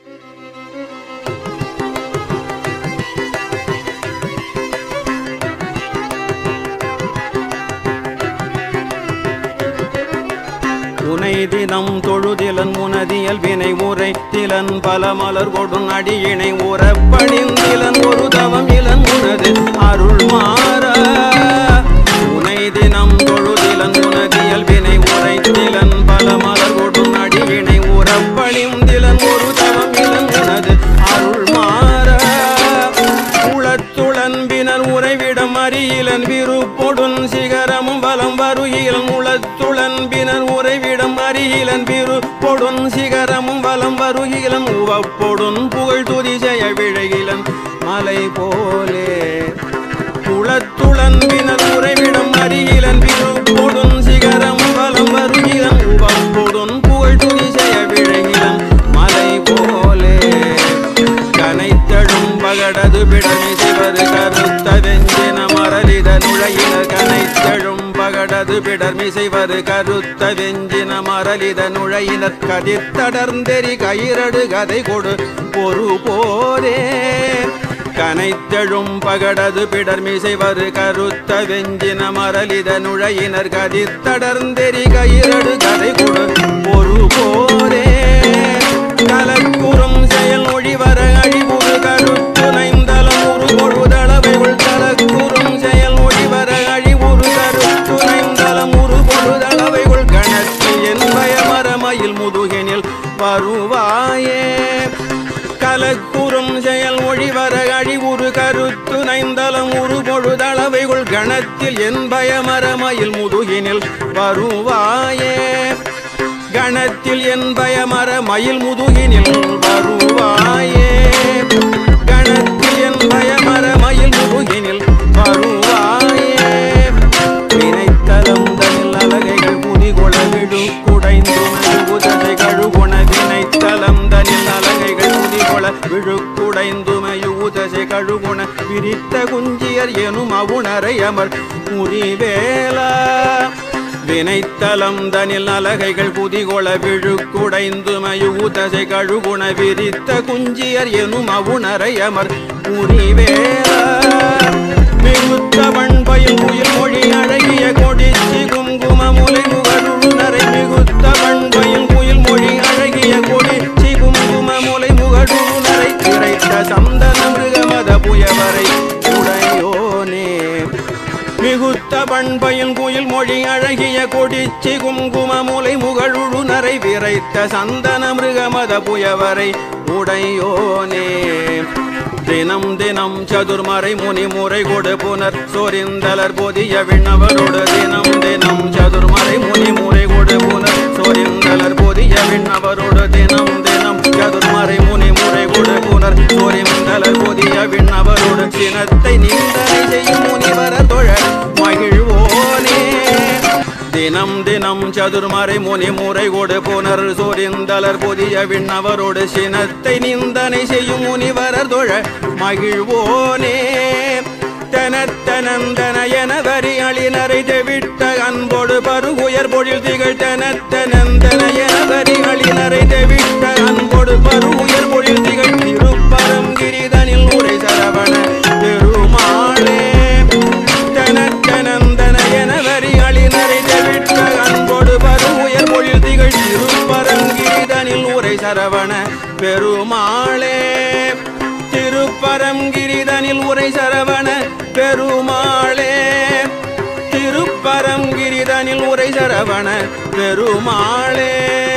உனை தினம் தொழுதிலன் உனதியல் வினை உரை திலன் பல மலர் கொடும் அடியினை உறப்பணிந்திலன் ஒரு தவம் இளன் உனது அருள் மாற உனை தினம் தொழுதிலன் உனதியல் வினை உரை திலன் பல மலர் கொடும் அடியினை உறப்பணிந்திலன் ஒரு தவம் இளன் உனது அருள் மாற உளத்துளன்பினர் உறைவிடம் அறியிலன் விருப்பொடுன் சிகரமும் வலம் வருகிலன் உளத்துளன்பினர் உறைவிடம் அறியிலன் விருப்பொடுன் சிகரமும் வலம் வருகிலன் உவப்பொடுன் புகழ் துதிசெய விழகிலன் மலை போலே குளத்துளன்பினர் உறைவிடம் அறிகிலன் விருப்பொடுன் சிகரமும் வலம் வருகிலன் உவப்பொடுன் புகழ் துதிசெய விழகிலன் மலை போலே கனைத்தழும் பகடது பிடமி சிவர் கருத்த வெஞ்சின மரலித நுழையினர் கனைத்தழும் பகடது பிடர்மி செய்வர் கருத்த வெஞ்சின மரலித நுழையினர் கதிர்த்தடர்ந்தெறி கயிரடு கதை கொடு பொறு போரே கனைத்தழும் பகடது பிடர்மி செய்வர் கருத்த வெஞ்சின மரலித நுழையினர் கதிர்த்தடர்ந்தெறி கயிரடு கதை கொடு பொறு போரே கலக்குறும் செயல் மொழிவர அழிவுறு கருத்துணைந்தலம் உரு பொழுதளவைகள் கலக்குறும் செயல் மொழிவர அழிவுறு கருத்துணைந்தலம் உரு பொழுதளவைகள் கணக்கு என் பயமரமயில் முதுகெனில் வருவாயே கலக்குறும் செயல் மொழிவர அழிவுறு கருத்து நைந்தலம் உரு பொழுதளவைகள் கணத்தில் என் பயமரமயில் முதுகினில் வருவாயே கணத்தில் என் பயமர மயில் முதுகினில் வருவாயே கணத்தில் என் பயமர மயில் முதுகினில் வருவாயே வினைத்தலம் தனில் அலகைகள் முதிகொள விடு குடைந்து உததை கழுகுண வினைத்தலம் தனில் அலகைகள் முதிகொள விழுக்குடைந்துமையு உதசை கழுகுண விரித்த குஞ்சியர் எனும் அவுணரை அமர் முறிவேலா வினைத்தலம் தனில் அலகைகள் புதிகொள விழுக்குடைந்துமையு உதசை கழுகுண விரித்த குஞ்சியர் எனும் அவுணரை அமர் முறிவேலா மிகுத்த வண்பயில் உயிர் மொழி அழகிய கொடிச்சி குங்கும முலை முகடுநரை மிகுத்த வண்பயில் உயிர் மொழி அழகிய கொடிச்சி குங்கும முலை முகடுநரை திரைத்த சந்தன மிருகமத புயவரை உடையோனே மிகுத்த பண்பையில் குயில் மொழி அழகிய கொடிச்சி குங்கும முலை முகழுழு நரை விரைத்த சந்தன மிருகமத புயவரை உடையோனே தினம் தினம் சதுர்மறை முனி முறை கொடு புனர் சோரிந்தலர் பொதிய விண்ணவரோடு தினம் தினம் சதுர்மறை முனி முறை கொடு புனர் சோரிந்தலர் பொதிய விண்ணவரோடு தினம் தினம் சதுர்மறை முனி முறை கொடு புனர் சோரிந்தலர் பொதிய விண்ணவரோடு சினத்தை நிந்தனை செய்யும் முனிவர தொழ மகிழ்வோனே தினம் தினம் சதுர்மறை முனி முறை கொடு புனர் சோரிந்தலர் பொதிய விண்ணவரோடு சினத்தை நிந்தனை செய்யும் முனிவரர் தொழ மகிழ்வோனே தனத்தனந்தன என வரி அழினரை தெவிட்ட அன்போடு பருகுயர் பொழில் திகழ் தனத்தனந்தன என வரி அழினரை தெவிட்ட அன்போடு பருகுயர் பொழில் திகழ் திருப்பரம் கிரிதனில் உரை சரவண பெருமாளே தனத்தனந்தன என வரி அழினரை தெவிட்ட அன்போடு பருகுயர் பொழில் திகழ் திருப்பரம் கிரிதனில் உரை சரவண பெருமாளே திருப்பரங்கிரிதனில் உரை சரவண பெருமாளே திருப்பரங்கிரிதனில் உரை சரவண பெருமாளே